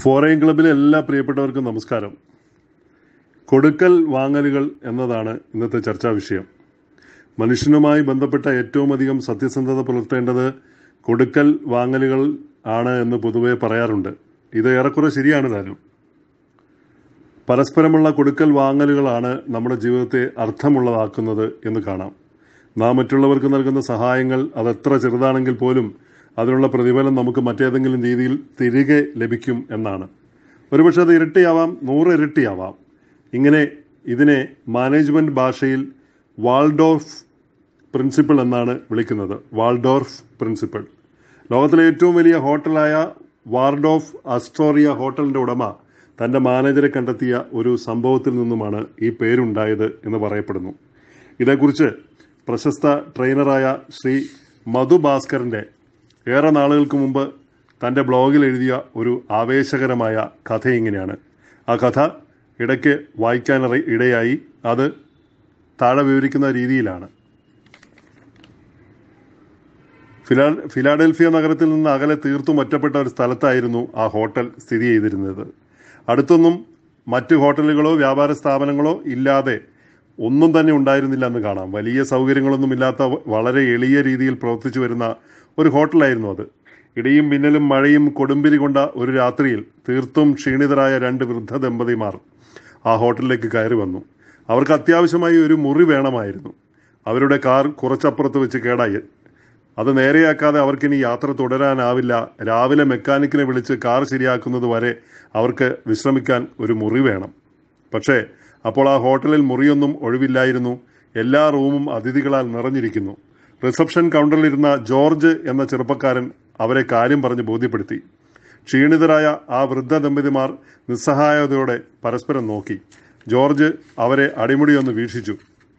ഫോറൈൻ ക്ലബിലെ എല്ലാ പ്രിയപ്പെട്ടവർക്കും നമസ്കാരം കൊടുക്കൽ വാങ്ങലുകൾ എന്നതാണ് ഇന്നത്തെ ചർച്ചാ വിഷയം മനുഷ്യനുമായി ബന്ധപ്പെട്ട ഏറ്റവും അധികം സത്യസന്ധത പുലർത്തേണ്ടത് കൊടുക്കൽ വാങ്ങലുകൾ ആണ് എന്ന് പൊതുവെ പറയാറുണ്ട് ഇത് ഏറെക്കുറെ ശരിയാണ് താനും പരസ്പരമുള്ള കൊടുക്കൽ വാങ്ങലുകളാണ് നമ്മുടെ ജീവിതത്തെ അർത്ഥമുള്ളതാക്കുന്നത് എന്ന് കാണാം നാം മറ്റുള്ളവർക്ക് നൽകുന്ന സഹായങ്ങൾ അതെത്ര ചെറുതാണെങ്കിൽ പോലും അതിനുള്ള പ്രതിഫലം നമുക്ക് മറ്റേതെങ്കിലും രീതിയിൽ തിരികെ ലഭിക്കും എന്നാണ് ഒരുപക്ഷെ അത് ഇരട്ടിയാവാം നൂറ് ഇരട്ടിയാവാം ഇങ്ങനെ ഇതിനെ മാനേജ്മെൻറ്റ് ഭാഷയിൽ വാൾഡോർഫ് പ്രിൻസിപ്പിൾ എന്നാണ് വിളിക്കുന്നത് വാൾഡോർഫ് പ്രിൻസിപ്പിൾ ലോകത്തിലെ ഏറ്റവും വലിയ ഹോട്ടലായ വാർഡോഫ് അസ്റ്റോറിയ ഹോട്ടലിൻ്റെ ഉടമ തൻ്റെ മാനേജറെ കണ്ടെത്തിയ ഒരു സംഭവത്തിൽ നിന്നുമാണ് ഈ പേരുണ്ടായത് എന്ന് പറയപ്പെടുന്നു ഇതേക്കുറിച്ച് പ്രശസ്ത ട്രെയിനറായ ശ്രീ മധു ഭാസ്കറിൻ്റെ ഏറെ നാളുകൾക്ക് മുമ്പ് തൻ്റെ ബ്ലോഗിൽ എഴുതിയ ഒരു ആവേശകരമായ കഥ ഇങ്ങനെയാണ് ആ കഥ ഇടയ്ക്ക് വായിക്കാൻ ഇടയായി അത് താഴെ വിവരിക്കുന്ന രീതിയിലാണ് ഫിലാ ഫിലാഡൽഫിയ നഗരത്തിൽ നിന്ന് അകലെ തീർത്തും ഒറ്റപ്പെട്ട ഒരു സ്ഥലത്തായിരുന്നു ആ ഹോട്ടൽ സ്ഥിതി ചെയ്തിരുന്നത് അടുത്തൊന്നും മറ്റ് ഹോട്ടലുകളോ വ്യാപാര സ്ഥാപനങ്ങളോ ഇല്ലാതെ ഒന്നും തന്നെ ഉണ്ടായിരുന്നില്ല എന്ന് കാണാം വലിയ സൗകര്യങ്ങളൊന്നും ഇല്ലാത്ത വളരെ എളിയ രീതിയിൽ പ്രവർത്തിച്ചു വരുന്ന ഒരു ഹോട്ടലായിരുന്നു അത് ഇടിയും മിന്നലും മഴയും കൊടുമ്പിരി കൊണ്ട ഒരു രാത്രിയിൽ തീർത്തും ക്ഷീണിതരായ രണ്ട് വൃദ്ധ ദമ്പതിമാർ ആ ഹോട്ടലിലേക്ക് കയറി വന്നു അവർക്ക് അത്യാവശ്യമായി ഒരു മുറി വേണമായിരുന്നു അവരുടെ കാർ കുറച്ചപ്പുറത്ത് വെച്ച് കേടായി അത് നേരെയാക്കാതെ അവർക്കിനി യാത്ര തുടരാനാവില്ല രാവിലെ മെക്കാനിക്കിനെ വിളിച്ച് കാർ ശരിയാക്കുന്നത് വരെ അവർക്ക് വിശ്രമിക്കാൻ ഒരു മുറി വേണം പക്ഷേ അപ്പോൾ ആ ഹോട്ടലിൽ മുറിയൊന്നും ഒഴിവില്ലായിരുന്നു എല്ലാ റൂമും അതിഥികളാൽ നിറഞ്ഞിരിക്കുന്നു റിസപ്ഷൻ കൗണ്ടറിലിരുന്ന ജോർജ് എന്ന ചെറുപ്പക്കാരൻ അവരെ കാര്യം പറഞ്ഞ് ബോധ്യപ്പെടുത്തി ക്ഷീണിതരായ ആ വൃദ്ധ ദമ്പതിമാർ നിസ്സഹായതയോടെ പരസ്പരം നോക്കി ജോർജ് അവരെ അടിമുടിയൊന്ന് വീക്ഷിച്ചു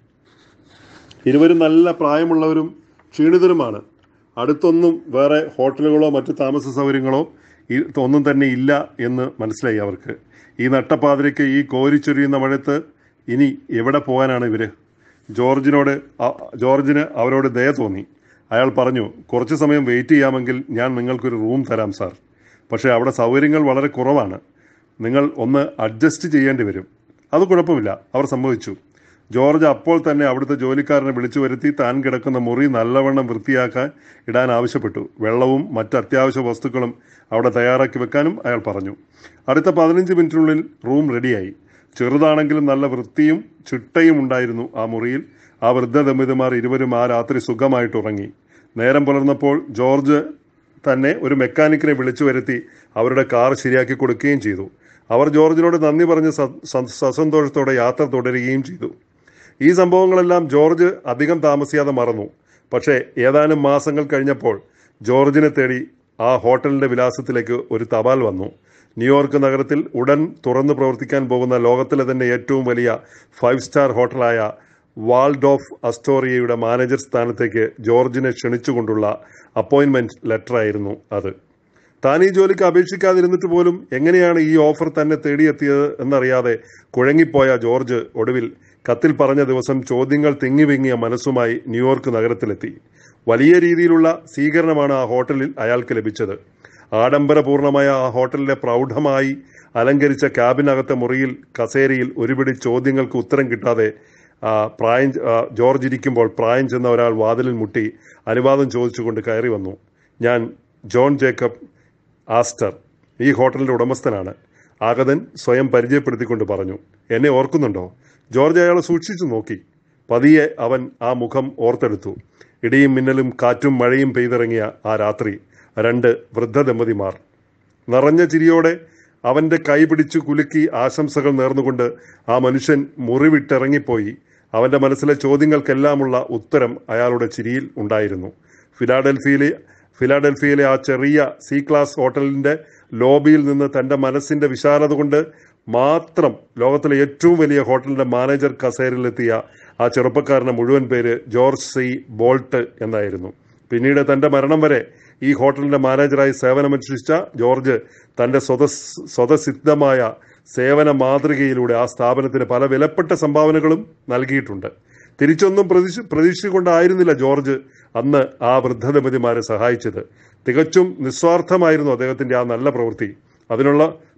ഇരുവരും നല്ല പ്രായമുള്ളവരും ക്ഷീണിതരുമാണ് അടുത്തൊന്നും വേറെ ഹോട്ടലുകളോ മറ്റ് താമസ സൗകര്യങ്ങളോ ഈ- ഒന്നും തന്നെ ഇല്ല എന്ന് മനസ്സിലായി അവർക്ക് ഈ നട്ടപ്പാതിരയ്ക്ക് ഈ കോരിച്ചൊരിയുന്ന മഴയത്ത് ഇനി എവിടെ പോകാനാണ് ഇവര് ജോർജിനോട് അ- ജോർജിന് അവരോട് ദയ തോന്നി അയാൾ പറഞ്ഞു കുറച്ച് സമയം വെയിറ്റ് ചെയ്യാമെങ്കിൽ ഞാൻ നിങ്ങൾക്കൊരു റൂം തരാം സാർ പക്ഷേ അവിടെ സൗകര്യങ്ങൾ വളരെ കുറവാണ് നിങ്ങൾ ഒന്ന് അഡ്ജസ്റ്റ് ചെയ്യേണ്ടി വരും അത് കുഴപ്പമില്ല അവർ സമ്മതിച്ചു ജോർജ് അപ്പോൾ തന്നെ അവിടുത്തെ ജോലിക്കാരനെ വിളിച്ചു വരുത്തി താൻ കിടക്കുന്ന മുറി നല്ലവണ്ണം വൃത്തിയാക്കാൻ ഇടാൻ ആവശ്യപ്പെട്ടു വെള്ളവും മറ്റ് അത്യാവശ്യ വസ്തുക്കളും അവിടെ തയ്യാറാക്കി വെക്കാനും അയാൾ പറഞ്ഞു അടുത്ത പതിനഞ്ച് മിനിറ്റിനുള്ളിൽ റൂം റെഡിയായി ചെറുതാണെങ്കിലും നല്ല വൃത്തിയും ചിട്ടയും ഉണ്ടായിരുന്നു ആ മുറിയിൽ ആ വൃദ്ധ ദമ്പതിമാർ ഇരുവരും ആ രാത്രി സുഖമായിട്ട് ഉറങ്ങി നേരം പുലർന്നപ്പോൾ ജോർജ് തന്നെ ഒരു മെക്കാനിക്കിനെ വിളിച്ചു വരുത്തി അവരുടെ കാർ ശരിയാക്കി കൊടുക്കുകയും ചെയ്തു അവർ ജോർജിനോട് നന്ദി പറഞ്ഞ് സ- സ- സസന്തോഷത്തോടെ യാത്ര തുടരുകയും ചെയ്തു ഈ സംഭവങ്ങളെല്ലാം ജോർജ് അധികം താമസിയാതെ മറന്നു പക്ഷേ ഏതാനും മാസങ്ങൾ കഴിഞ്ഞപ്പോൾ ജോർജിനെ തേടി ആ ഹോട്ടലിന്റെ വിലാസത്തിലേക്ക് ഒരു തപാൽ വന്നു ന്യൂയോർക്ക് നഗരത്തിൽ ഉടൻ തുറന്നു പ്രവർത്തിക്കാൻ പോകുന്ന ലോകത്തിലെ തന്നെ ഏറ്റവും വലിയ ഫൈവ് സ്റ്റാർ ഹോട്ടലായ വാൾഡോഫ് അസ്റ്റോറിയയുടെ മാനേജർ സ്ഥാനത്തേക്ക് ജോർജിനെ ക്ഷണിച്ചുകൊണ്ടുള്ള അപ്പോയിൻമെന്റ് ലെറ്റർ ആയിരുന്നു അത് താൻ ഈ ജോലിക്ക് അപേക്ഷിക്കാതിരുന്നിട്ട് പോലും എങ്ങനെയാണ് ഈ ഓഫർ തന്നെ തേടിയെത്തിയത് എന്നറിയാതെ കുഴങ്ങിപ്പോയ ജോർജ് ഒടുവിൽ കത്തിൽ പറഞ്ഞ ദിവസം ചോദ്യങ്ങൾ തിങ്ങിവിങ്ങിയ മനസ്സുമായി ന്യൂയോർക്ക് നഗരത്തിലെത്തി വലിയ രീതിയിലുള്ള സ്വീകരണമാണ് ആ ഹോട്ടലിൽ അയാൾക്ക് ലഭിച്ചത് ആഡംബരപൂർണമായ ആ ഹോട്ടലിലെ പ്രൗഢമായി അലങ്കരിച്ച ക്യാബിനകത്തെ മുറിയിൽ കസേരയിൽ ഒരുപിടി ചോദ്യങ്ങൾക്ക് ഉത്തരം കിട്ടാതെ ആ, പ്രായം ആ, ജോർജ് ഇരിക്കുമ്പോൾ പ്രായം ചെന്ന ഒരാൾ വാതിലിൽ മുട്ടി അനുവാദം ചോദിച്ചുകൊണ്ട് കയറി വന്നു ഞാൻ ജോൺ ജേക്കബ് ആസ്റ്റർ ഈ ഹോട്ടലിന്റെ ഉടമസ്ഥനാണ് ആഗതൻ സ്വയം പരിചയപ്പെടുത്തിക്കൊണ്ട് പറഞ്ഞു എന്നെ ഓർക്കുന്നുണ്ടോ ജോർജ് അയാളെ സൂക്ഷിച്ചു നോക്കി പതിയെ അവൻ ആ മുഖം ഓർത്തെടുത്തു ഇടിയും മിന്നലും കാറ്റും മഴയും പെയ്തിറങ്ങിയ ആ രാത്രി രണ്ട് വൃദ്ധ ദമ്പതിമാർ നിറഞ്ഞ ചിരിയോടെ അവന്റെ കൈ പിടിച്ചു കുലുക്കി ആശംസകൾ നേർന്നുകൊണ്ട് ആ മനുഷ്യൻ മുറിവിട്ടിറങ്ങിപ്പോയി അവന്റെ മനസ്സിലെ ചോദ്യങ്ങൾക്കെല്ലാമുള്ള ഉത്തരം അയാളുടെ ചിരിയിൽ ഉണ്ടായിരുന്നു ഫിലാഡൽഫിയയിലെ ഫിലാഡൽഫിയയിലെ ആ ചെറിയ സി ക്ലാസ് ഹോട്ടലിന്റെ ലോബിയിൽ നിന്ന് തന്റെ മനസ്സിന്റെ വിശാലത കൊണ്ട് മാത്രം ലോകത്തിലെ ഏറ്റവും വലിയ ഹോട്ടലിന്റെ മാനേജർ കസേരയിലെത്തിയ ആ ചെറുപ്പക്കാരന്റെ മുഴുവൻ പേര് ജോർജ് സി ബോൾട്ട് എന്നായിരുന്നു പിന്നീട് തന്റെ മരണം വരെ ഈ ഹോട്ടലിന്റെ മാനേജറായി സേവനമനുഷ്ഠിച്ച ജോർജ് തന്റെ സ്വതസ് സ്വതസിദ്ധമായ സേവന മാതൃകയിലൂടെ ആ സ്ഥാപനത്തിന് പല വിലപ്പെട്ട സംഭാവനകളും നൽകിയിട്ടുണ്ട് തിരിച്ചൊന്നും പ്രതീക്ഷ പ്രതീക്ഷിച്ചുകൊണ്ടായിരുന്നില്ല ജോർജ് അന്ന് ആ വൃദ്ധദമ്പതിമാരെ സഹായിച്ചത് തികച്ചും നിസ്വാർത്ഥമായിരുന്നു അദ്ദേഹത്തിന്റെ ആ നല്ല പ്രവൃത്തി അതിനുള്ള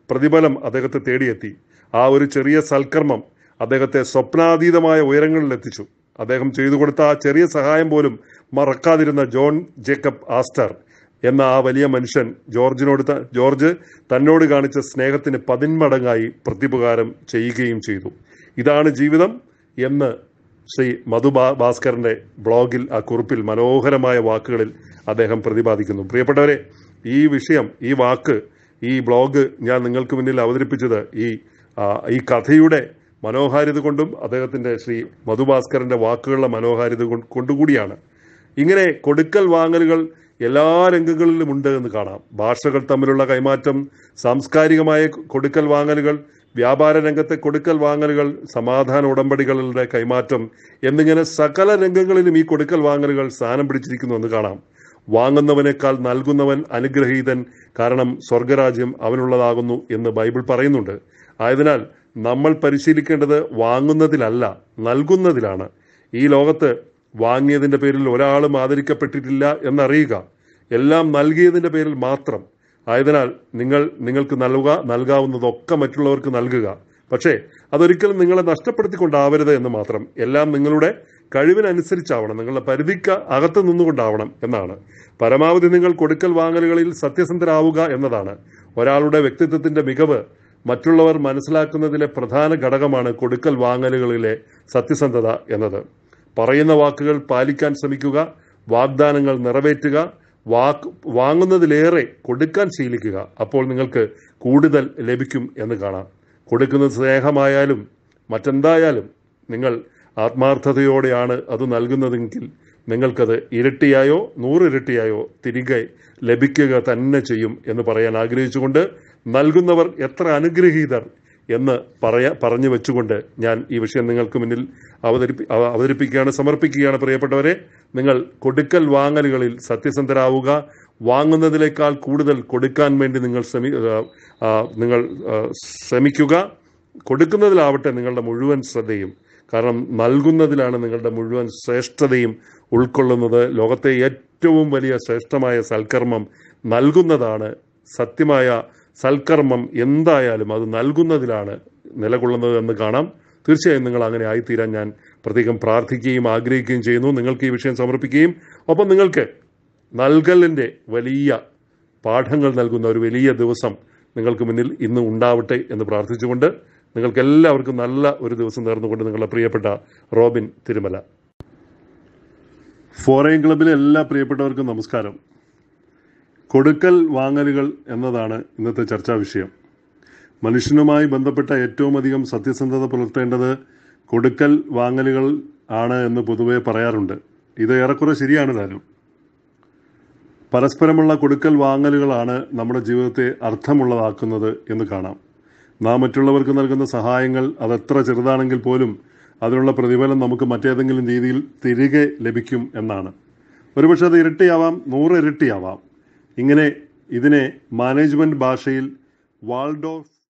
പ്രതിഫലം അദ്ദേഹത്തെ തേടിയെത്തി ആ ഒരു ചെറിയ സൽക്കർമ്മം അദ്ദേഹത്തെ സ്വപ്നാതീതമായ ഉയരങ്ങളിൽ എത്തിച്ചു അദ്ദേഹം ചെയ്തു കൊടുത്ത ആ ചെറിയ സഹായം പോലും മറക്കാതിരുന്ന ജോൺ ജേക്കബ് ആസ്റ്റർ എന്ന ആ വലിയ മനുഷ്യൻ ജോർജിനോട് ത- ജോർജ് തന്നോട് കാണിച്ച സ്നേഹത്തിന് പതിന്മടങ്ങായി പ്രത്യുപകാരം ചെയ്യുകയും ചെയ്തു ഇതാണ് ജീവിതം എന്ന് ശ്രീ മധു ഭാ- ഭാസ്കറിന്റെ ബ്ലോഗിൽ ആ കുറിപ്പിൽ മനോഹരമായ വാക്കുകളിൽ അദ്ദേഹം പ്രതിപാദിക്കുന്നു പ്രിയപ്പെട്ടവരെ ഈ വിഷയം ഈ വാക്ക് ഈ ബ്ലോഗ് ഞാൻ നിങ്ങൾക്ക് മുന്നിൽ അവതരിപ്പിച്ചത് ഈ ആ, ഈ കഥയുടെ മനോഹാരിത കൊണ്ടും അദ്ദേഹത്തിന്റെ ശ്രീ മധു ഭാസ്കറിന്റെ വാക്കുകളുടെ മനോഹാരിത കൊണ്ട് കൊണ്ടുകൂടിയാണ് ഇങ്ങനെ കൊടുക്കൽ വാങ്ങലുകൾ എല്ലാ രംഗങ്ങളിലും ഉണ്ട് എന്ന് കാണാം ഭാഷകൾ തമ്മിലുള്ള കൈമാറ്റം സാംസ്കാരികമായ കൊടുക്കൽ വാങ്ങലുകൾ വ്യാപാര രംഗത്തെ കൊടുക്കൽ വാങ്ങലുകൾ സമാധാന ഉടമ്പടികളുടെ കൈമാറ്റം എന്നിങ്ങനെ സകല രംഗങ്ങളിലും ഈ കൊടുക്കൽ വാങ്ങലുകൾ സ്ഥാനം പിടിച്ചിരിക്കുന്നു എന്ന് കാണാം വാങ്ങുന്നവനേക്കാൾ നൽകുന്നവൻ അനുഗ്രഹീതൻ കാരണം സ്വർഗരാജ്യം അവനുള്ളതാകുന്നു എന്ന് ബൈബിൾ പറയുന്നുണ്ട് ആയതിനാൽ നമ്മൾ പരിശീലിക്കേണ്ടത് വാങ്ങുന്നതിലല്ല നൽകുന്നതിലാണ് ഈ ലോകത്ത് വാങ്ങിയതിന്റെ പേരിൽ ഒരാളും ആദരിക്കപ്പെട്ടിട്ടില്ല എന്നറിയുക എല്ലാം നൽകിയതിന്റെ പേരിൽ മാത്രം ആയതിനാൽ നിങ്ങൾ നിങ്ങൾക്ക് നൽകുക നൽകാവുന്നതൊക്കെ മറ്റുള്ളവർക്ക് നൽകുക പക്ഷേ അതൊരിക്കലും നിങ്ങളെ നഷ്ടപ്പെടുത്തിക്കൊണ്ടാവരുത് എന്ന് മാത്രം എല്ലാം നിങ്ങളുടെ കഴിവിനനുസരിച്ചാവണം നിങ്ങളുടെ പരിധിക്ക് അകത്ത് നിന്നുകൊണ്ടാവണം എന്നാണ് പരമാവധി നിങ്ങൾ കൊടുക്കൽ വാങ്ങലുകളിൽ സത്യസന്ധരാവുക എന്നതാണ് ഒരാളുടെ വ്യക്തിത്വത്തിന്റെ മികവ് മറ്റുള്ളവർ മനസ്സിലാക്കുന്നതിലെ പ്രധാന ഘടകമാണ് കൊടുക്കൽ വാങ്ങലുകളിലെ സത്യസന്ധത എന്നത് പറയുന്ന വാക്കുകൾ പാലിക്കാൻ ശ്രമിക്കുക വാഗ്ദാനങ്ങൾ നിറവേറ്റുക വാക്ക് വാങ്ങുന്നതിലേറെ കൊടുക്കാൻ ശീലിക്കുക അപ്പോൾ നിങ്ങൾക്ക് കൂടുതൽ ലഭിക്കും എന്ന് കാണാം കൊടുക്കുന്നത് സ്നേഹമായാലും മറ്റെന്തായാലും നിങ്ങൾ ആത്മാർത്ഥതയോടെയാണ് അത് നൽകുന്നതെങ്കിൽ നിങ്ങൾക്കത് ഇരട്ടിയായോ നൂറിരട്ടിയായോ തിരികെ ലഭിക്കുക തന്നെ ചെയ്യും എന്ന് പറയാൻ ആഗ്രഹിച്ചുകൊണ്ട് നൽകുന്നവർ എത്ര അനുഗ്രഹീതർ എന്ന് പറയാ പറഞ്ഞു വെച്ചുകൊണ്ട് ഞാൻ ഈ വിഷയം നിങ്ങൾക്ക് മുന്നിൽ അവതരിപ്പി അവ- അവതരിപ്പിക്കുകയാണ് സമർപ്പിക്കുകയാണ് പ്രിയപ്പെട്ടവരെ നിങ്ങൾ കൊടുക്കൽ വാങ്ങലുകളിൽ സത്യസന്ധരാവുക വാങ്ങുന്നതിനേക്കാൾ കൂടുതൽ കൊടുക്കാൻ വേണ്ടി നിങ്ങൾ ശ്രമി ആ, ആ, നിങ്ങൾ ആ, ശ്രമിക്കുക കൊടുക്കുന്നതിലാവട്ടെ നിങ്ങളുടെ മുഴുവൻ ശ്രദ്ധയും കാരണം നൽകുന്നതിലാണ് നിങ്ങളുടെ മുഴുവൻ ശ്രേഷ്ഠതയും ഉൾക്കൊള്ളുന്നത് ലോകത്തെ ഏറ്റവും വലിയ ശ്രേഷ്ഠമായ സൽക്കർമ്മം നൽകുന്നതാണ് സത്യമായ സൽക്കർമ്മം എന്തായാലും അത് നൽകുന്നതിലാണ് നിലകൊള്ളുന്നത് എന്ന് കാണാം തീർച്ചയായും നിങ്ങൾ അങ്ങനെ ആയിത്തീരാൻ ഞാൻ പ്രത്യേകം പ്രാർത്ഥിക്കുകയും ആഗ്രഹിക്കുകയും ചെയ്യുന്നു നിങ്ങൾക്ക് ഈ വിഷയം സമർപ്പിക്കുകയും ഒപ്പം നിങ്ങൾക്ക് നൽകലിൻ്റെ വലിയ പാഠങ്ങൾ നൽകുന്ന ഒരു വലിയ ദിവസം നിങ്ങൾക്ക് മുന്നിൽ ഇന്ന് ഉണ്ടാവട്ടെ എന്ന് പ്രാർത്ഥിച്ചുകൊണ്ട് നിങ്ങൾക്ക് എല്ലാവർക്കും നല്ല ഒരു ദിവസം നേർന്നുകൊണ്ട് നിങ്ങളുടെ പ്രിയപ്പെട്ട റോബിൻ തിരുമല ഫോറൈൻ ക്ലബിലെ എല്ലാ പ്രിയപ്പെട്ടവർക്കും നമസ്കാരം കൊടുക്കൽ വാങ്ങലുകൾ എന്നതാണ് ഇന്നത്തെ ചർച്ചാ വിഷയം മനുഷ്യനുമായി ബന്ധപ്പെട്ട ഏറ്റവും അധികം സത്യസന്ധത പുലർത്തേണ്ടത് കൊടുക്കൽ വാങ്ങലുകൾ ആണ് എന്ന് പൊതുവെ പറയാറുണ്ട് ഇത് ഏറെക്കുറെ ശരിയാണ് താനും പരസ്പരമുള്ള കൊടുക്കൽ വാങ്ങലുകളാണ് നമ്മുടെ ജീവിതത്തെ അർത്ഥമുള്ളതാക്കുന്നത് എന്ന് കാണാം നാം മറ്റുള്ളവർക്ക് നൽകുന്ന സഹായങ്ങൾ അതെത്ര ചെറുതാണെങ്കിൽ പോലും അതിനുള്ള പ്രതിഫലം നമുക്ക് മറ്റേതെങ്കിലും രീതിയിൽ തിരികെ ലഭിക്കും എന്നാണ് ഒരുപക്ഷെ അത് ഇരട്ടിയാവാം നൂറ് ഇരട്ടിയാവാം ഇങ്ങനെ ഇതിനെ മാനേജ്മെന്റ് ഭാഷയിൽ വാൾഡോഫ്